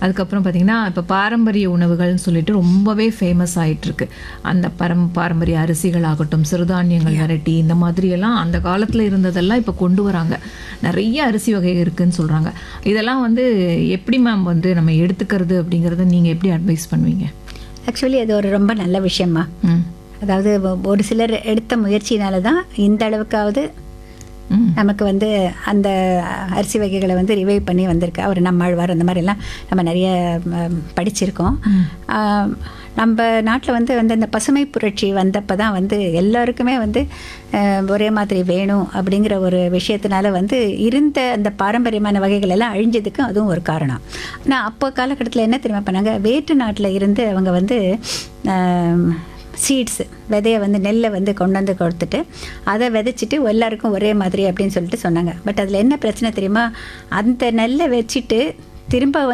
அதுக்கப்புறம் பார்த்தீங்கன்னா இப்போ பாரம்பரிய உணவுகள்னு சொல்லிட்டு ரொம்பவே ஃபேமஸ் ஆயிட்டு இருக்கு அந்த பரம் பாரம்பரிய அரிசிகள் ஆகட்டும் சிறுதானியங்கள் வெரைட்டி இந்த மாதிரியெல்லாம் அந்த காலத்தில் இருந்ததெல்லாம் இப்போ கொண்டு வராங்க நிறைய அரிசி வகை இருக்குன்னு சொல்கிறாங்க இதெல்லாம் வந்து எப்படி மேம் வந்து நம்ம எடுத்துக்கிறது அப்படிங்கிறத நீங்கள் எப்படி அட்வைஸ் பண்ணுவீங்க ஆக்சுவலி அது ஒரு ரொம்ப நல்ல விஷயமா ம் அதாவது ஒ- ஒரு சிலர் எடுத்த முயற்சியினால தான் இந்த அளவுக்காவது ம் நமக்கு வந்து அந்த அரிசி வகைகளை வந்து ரிவைவ் பண்ணி வந்திருக்கு அவர் நம்மாழ்வார் அந்த மாதிரிலாம் நம்ம நிறைய ம், படிச்சிருக்கோம் ஆம், நம்ம நாட்டில் வந்து வந்து இந்த பசுமை புரட்சி வந்தப்போ தான் வந்து எல்லாருக்குமே வந்து அஹ், ஒரே மாதிரி வேணும் அப்படிங்கிற ஒரு விஷயத்தினால வந்து இருந்த அந்த பாரம்பரியமான வகைகள் எல்லாம் அழிஞ்சதுக்கும் அதுவும் ஒரு காரணம் ஆனால் அப்போ காலகட்டத்தில் என்ன தெரியுமா பண்ணாங்க வேற்று நாட்டில் இருந்து அவங்க வந்து சீட்ஸ் விதையை வந்து நெல்லை வந்து கொண்டு வந்து கொடுத்துட்டு அதை விதைச்சிட்டு எல்லாருக்கும் ஒரே மாதிரி அப்படின்னு சொல்லிட்டு சொன்னாங்க பட் அதில் என்ன பிரச்சனை தெரியுமா அந்த நெல்லை வச்சுட்டு திரும்ப